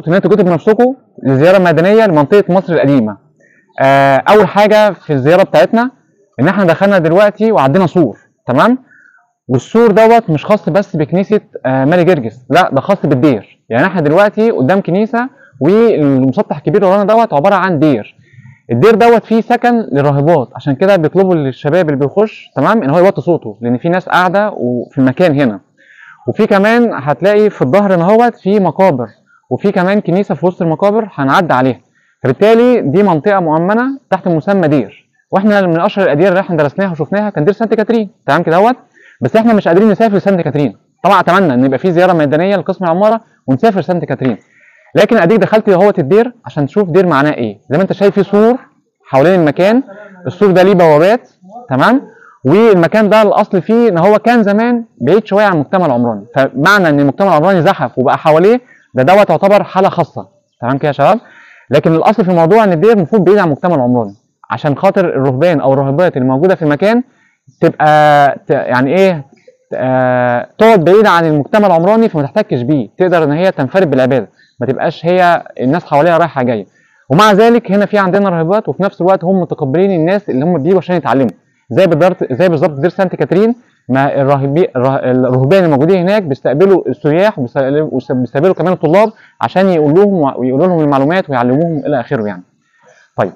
ان انتوا جيتوا بنفسكم لزياره مدنيه لمنطقه مصر القديمه. آه، اول حاجه في الزياره بتاعتنا ان احنا دخلنا دلوقتي وعدينا سور تمام؟ والسور دوت مش خاص بس بكنيسه آه، ماري جرجس لا ده خاص بالدير يعني احنا دلوقتي قدام كنيسه والمسطح الكبير ورانا دوت عباره عن دير الدير دوت فيه سكن للراهبات عشان كده بيطلبوا للشباب اللي بيخش تمام ان هو يوطي صوته لان في ناس قاعده وفي المكان هنا وفي كمان هتلاقي في الظهر ان هوت في مقابر وفي كمان كنيسه في وسط المقابر هنعدي عليها فبالتالي دي منطقه مؤمنه تحت مسمى دير واحنا من اشهر الاديار اللي احنا درسناها وشفناها كان دير سانت كاترين تمام كده اهوت بس احنا مش قادرين نسافر سانت كاترين طبعا اتمنى ان يبقى في زياره ميدانيه لقسم العماره ونسافر سانت كاترين لكن اديك دخلت اهوت الدير عشان تشوف دير معناه ايه زي ما انت شايف في سور حوالين المكان السور ده ليه بوابات تمام والمكان ده الاصل فيه ان هو كان زمان بعيد شويه عن المجتمع العمراني فمعنى ان المجتمع العمراني زحف وبقى حواليه ده دوت تعتبر حاله خاصه تمام كده يا شباب لكن الاصل في الموضوع ان الدير المفروض بعيد عن المجتمع العمراني عشان خاطر الرهبان او الراهبات اللي موجوده في المكان تبقى ت- يعني ايه آه، تقعد بعيدة عن المجتمع العمراني فما تحتكش بيه تقدر ان هي تنفرد بالعباده ما تبقاش هي الناس حواليها رايحه جايه ومع ذلك هنا في عندنا راهبات وفي نفس الوقت هم متقبلين الناس اللي هم بيجوا عشان يتعلموا زي بالظبط زي بالظبط دير سانت كاترين ما الراهبي الره- الرهبان الموجودين هناك بيستقبلوا السياح وبيستقبلوا وبيستقبلوا كمان الطلاب عشان يقولوا لهم ويقولوا لهم المعلومات ويعلموهم الى اخره يعني. طيب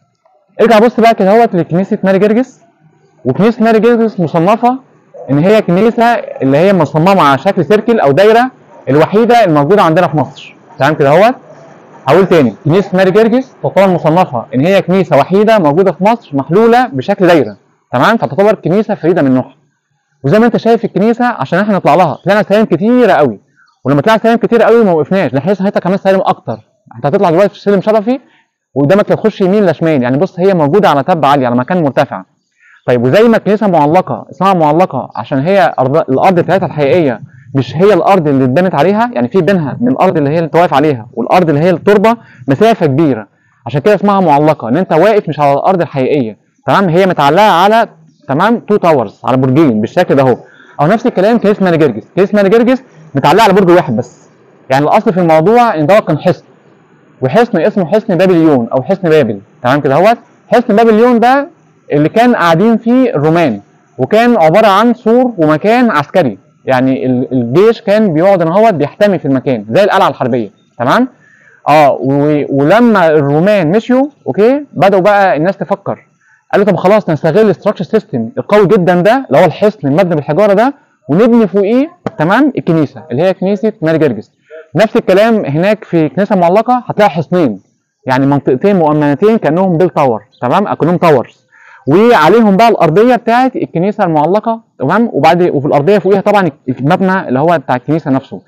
ارجع بص بقى كده اهوت لكنيسه ماري جرجس وكنيسه ماري جرجس مصنفه ان هي كنيسه اللي هي مصممه على شكل سيركل او دايره الوحيده الموجوده عندنا في مصر تمام كده اهوت هقول تاني كنيسه ماري جرجس تعتبر مصنفه ان هي كنيسه وحيده موجوده في مصر محلوله بشكل دايره تمام فتعتبر كنيسه فريده من نوعها وزي ما انت شايف الكنيسه عشان احنا نطلع لها طلعنا سلالم كتيره قوي ولما طلعنا سلالم كتيره قوي ما وقفناش لحقنا ساعتها كمان سلالم اكتر انت هتطلع دلوقتي في سلم شرفي وقدامك لا تخش يمين لا شمال يعني بص هي موجوده على تبه عاليه على مكان مرتفع طيب وزي ما الكنيسه معلقه اسمها معلقه عشان هي أرض الارض بتاعتها الحقيقيه مش هي الارض اللي اتبنت عليها يعني في بينها من الارض اللي هي اللي انت واقف عليها والارض اللي هي التربه مسافه كبيره عشان كده اسمها معلقه ان انت واقف مش على الارض الحقيقيه تمام هي متعلقه على تمام تو تاورز على برجين بالشكل ده اهو او نفس الكلام كنيسه ماري جرجس كنيسه ماري جرجس متعلقه على برج واحد بس يعني الاصل في الموضوع ان دوت كان حصن وحصن اسمه حصن بابليون او حصن بابل تمام كده اهوت حصن بابليون ده اللي كان قاعدين فيه الرومان وكان عباره عن سور ومكان عسكري يعني ال- الجيش كان بيقعد ان هو بيحتمي في المكان زي القلعه الحربيه تمام اه و- ولما الرومان مشيوا اوكي بداوا بقى الناس تفكر قالوا طب خلاص نستغل الاستراكشر سيستم القوي جدا ده اللي هو الحصن المبني بالحجاره ده ونبني فوقيه تمام الكنيسه اللي هي كنيسه ماري جرجس نفس الكلام هناك في كنيسه معلقه هتلاقي حصنين يعني منطقتين مؤمنتين كانهم بيل تاور تمام اكنهم تاورز وعليهم بقى الارضيه بتاعت الكنيسه المعلقه تمام وبعد وفي الارضيه فوقيها طبعا المبنى اللي هو بتاع الكنيسه نفسه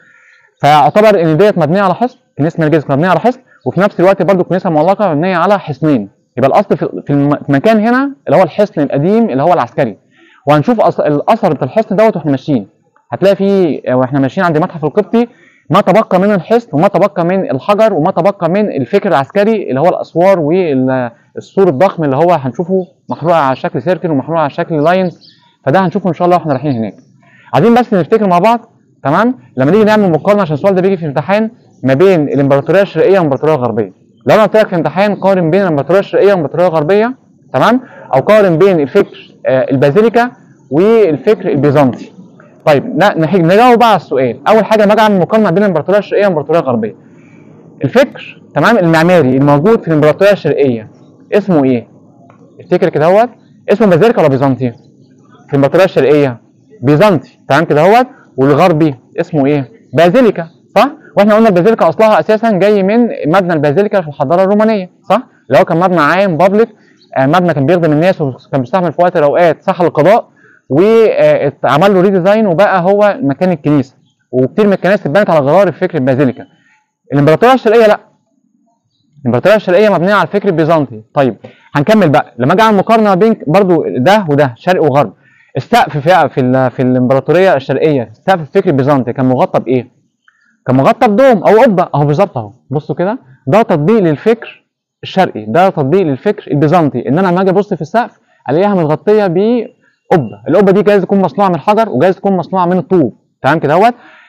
فاعتبر ان ديت مبنيه على حصن كنيسه ماري مبنيه على حصن وفي نفس الوقت برضو الكنيسه المعلقه مبنيه على حصنين يبقى الاصل في في الم- في المكان هنا اللي هو الحصن القديم اللي هو العسكري وهنشوف أص- الاثر بتاع الحصن دوت واحنا ماشيين هتلاقي في واحنا ماشيين عند المتحف القبطي ما تبقى من الحصن وما تبقى من الحجر وما تبقى من الفكر العسكري اللي هو الاسوار والسور الضخم اللي هو هنشوفه محلول على شكل سيركل ومحلول على شكل لاينز فده هنشوفه ان شاء الله واحنا رايحين هناك عايزين بس نفتكر مع بعض تمام لما نيجي نعمل مقارنه عشان السؤال ده بيجي في الامتحان ما بين الامبراطوريه الشرقيه والامبراطوريه الغربيه لو انا قلت لك في الامتحان قارن بين الامبراطوريه الشرقيه والامبراطوريه الغربيه تمام او قارن بين الفكر آه، البازيليكا والفكر البيزنطي طيب ن- نح- نجاوب بقى على السؤال اول حاجه لما اجي اعمل مقارنه بين الامبراطوريه الشرقيه والامبراطوريه الغربيه الفكر تمام المعماري الموجود في الامبراطوريه الشرقيه اسمه ايه افتكر كده اهوت اسمه بازيليكا ولا بيزنطي في الامبراطوريه الشرقيه بيزنطي تمام كده اهوت والغربي اسمه ايه بازيليكا صح واحنا قلنا البازيليكا اصلها اساسا جاي من مبنى البازيليكا في الحضاره الرومانيه صح اللي هو كان مبنى عام بابليك آه، مبنى كان بيخدم الناس وكان بيستعمل في وقت الاوقات صح القضاء واتعمل له ريديزاين وبقى هو مكان الكنيسه وكتير من الكنائس اتبنت على غرار الفكر البازيليكا الامبراطوريه الشرقيه لا الامبراطوريه الشرقيه مبنيه على الفكر البيزنطي طيب هنكمل بقى لما اجي اعمل مقارنه ما بين برضو ده وده شرق وغرب السقف في في, ال- في الامبراطوريه الشرقيه سقف الفكر البيزنطي كان مغطى بايه؟ كان مغطى بدوم او قبه اهو بالظبط اهو بصوا كده ده تطبيق للفكر الشرقي ده تطبيق للفكر البيزنطي ان انا لما اجي ابص في السقف الاقيها متغطيه بقبه القبه دي جايز تكون مصنوعه من الحجر وجايز تكون مصنوعه من الطوب تمام كده اهوت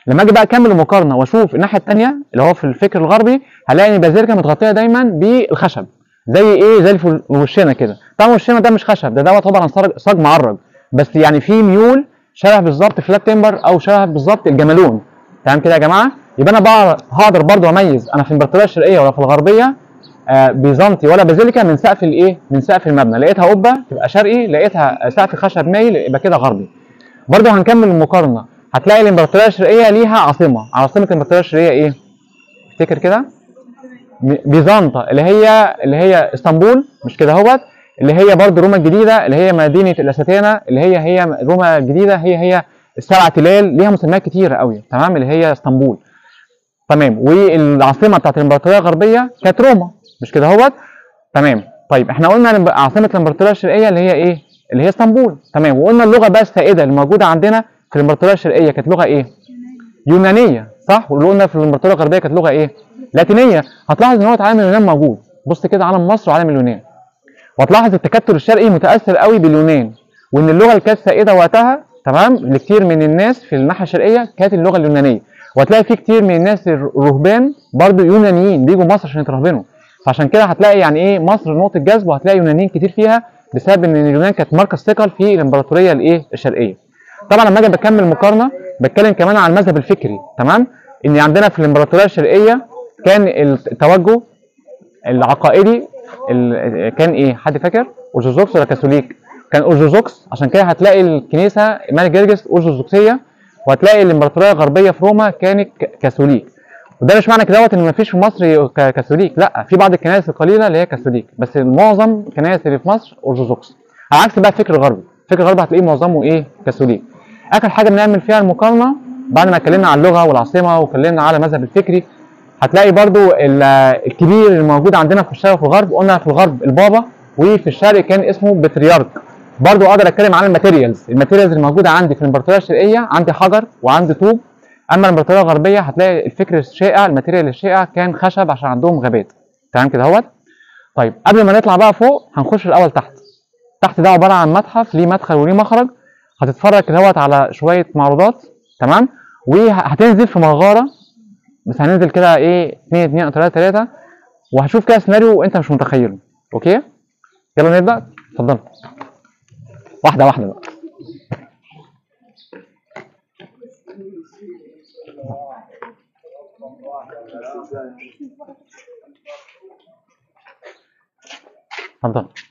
لما اجي بقى اكمل المقارنه واشوف الناحيه الثانيه اللي هو في الفكر الغربي هلاقي ان البازيليكا متغطيه دايما بالخشب زي ايه زي الفل- وشنا كده طبعا وشنا ده مش خشب ده دوت عباره عن صاج صاج معرج بس يعني في ميول شبه بالظبط فلات تمبر او شبه بالظبط الجمالون تمام كده يا جماعه يبقى انا بقى هقدر برضو اميز انا في الامبراطوريه الشرقيه ولا في الغربيه آه بيزنطي ولا بازيليكا من سقف الايه من سقف المبنى لقيتها قبه تبقى شرقي لقيتها سقف خشب مايل يبقى كده غربي برضو هنكمل المقارنه هتلاقي الامبراطوريه الشرقيه ليها عاصمه عاصمه الامبراطوريه الشرقيه ايه افتكر كده م- بيزنطة اللي هي اللي هي اسطنبول مش كده اهوت اللي هي برضو روما الجديده اللي هي مدينه الاساتينه اللي هي هي روما الجديده هي هي السبع تلال ليها مسميات كتيره قوي تمام اللي هي اسطنبول تمام والعاصمه بتاعت الامبراطوريه الغربيه كانت روما مش كده اهوت تمام طيب احنا قلنا الإمب- عاصمه الامبراطوريه الشرقيه اللي هي ايه اللي هي اسطنبول تمام وقلنا اللغه بقى السائده اللي موجوده عندنا في الامبراطوريه الشرقيه كانت لغه ايه يونانيه صح واللي قلنا في الامبراطوريه الغربيه كانت لغه ايه لاتينيه هتلاحظ ان هو عالم اليونان موجود بص كده علم مصر وعالم اليونان وهتلاحظ التكتل الشرقي متاثر قوي باليونان وان اللغه اللي كانت سائده وقتها تمام لكتير من الناس في الناحيه الشرقيه كانت اللغه اليونانيه وهتلاقي في كتير من الناس الرهبان برضو يونانيين بيجوا مصر عشان يترهبنوا فعشان كده هتلاقي يعني ايه مصر نقطه جذب وهتلاقي يونانيين كتير فيها بسبب ان اليونان كانت مركز ثقل في الامبراطوريه الايه الشرقيه طبعا لما اجي بكمل مقارنه بتكلم كمان عن المذهب الفكري تمام ان عندنا في الامبراطوريه الشرقيه كان التوجه العقائدي ال- كان ايه حد فاكر ارثوذكس ولا كاثوليك كان ارثوذكس عشان كده هتلاقي الكنيسه ملك جرجس ارثوذكسيه وهتلاقي الامبراطوريه الغربيه في روما كانت ك- كاثوليك وده مش معنى كده ان مفيش في مصر ك- كاثوليك لا في بعض الكنائس القليله اللي هي كاثوليك بس معظم الكنائس اللي في مصر ارثوذكس على عكس بقى الفكر الغربي الفكر الغربي هتلاقيه معظمه ايه كاثوليك اخر حاجه بنعمل فيها المقارنه بعد ما اتكلمنا عن اللغه والعاصمه واتكلمنا على المذهب الفكري هتلاقي برضو ال- الكبير اللي موجود عندنا في الشرق وفي الغرب قلنا في الغرب البابا وفي الشرق كان اسمه بطريرك برضو اقدر اتكلم عن الماتيريالز الماتيريالز اللي موجوده عندي في الامبراطوريه الشرقيه عندي حجر وعندي طوب اما الامبراطوريه الغربيه هتلاقي الفكر الشائع الماتيريال الشائع كان خشب عشان عندهم غابات تمام كده اهوت طيب قبل ما نطلع بقى فوق هنخش الاول تحت تحت ده عباره عن متحف ليه مدخل وليه مخرج هتتفرج كده اهوت على شويه معروضات تمام وهتنزل في مغاره بس هننزل كده ايه 2 2 او 3 3 وهشوف كده سيناريو انت مش متخيله اوكي يلا نبدا اتفضل واحده واحده بقى اتفضل